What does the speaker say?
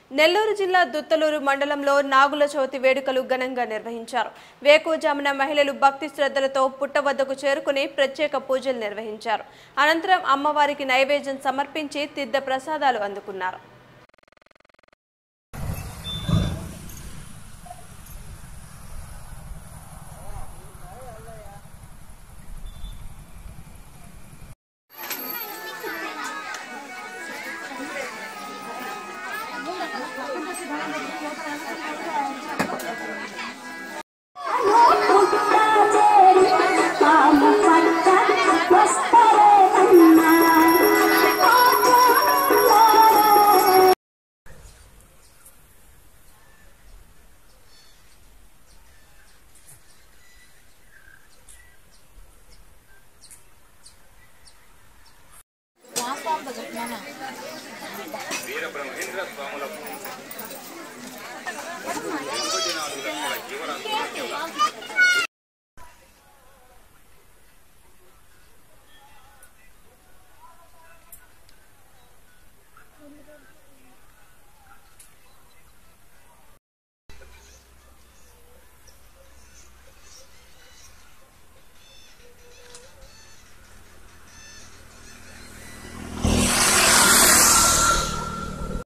నెల్లూరు జిల్లా దుత్తలూరు మండలంలో నాగుల చవితి వేడుకలు ఘనంగా నిర్వహించారు వేకువజామున మహిళలు భక్తి శ్రద్ధలతో పుట్ట వద్దకు చేరుకుని ప్రత్యేక పూజలు నిర్వహించారు అనంతరం అమ్మవారికి నైవేద్యం సమర్పించి తీర్థ ప్రసాదాలు అందుకున్నారు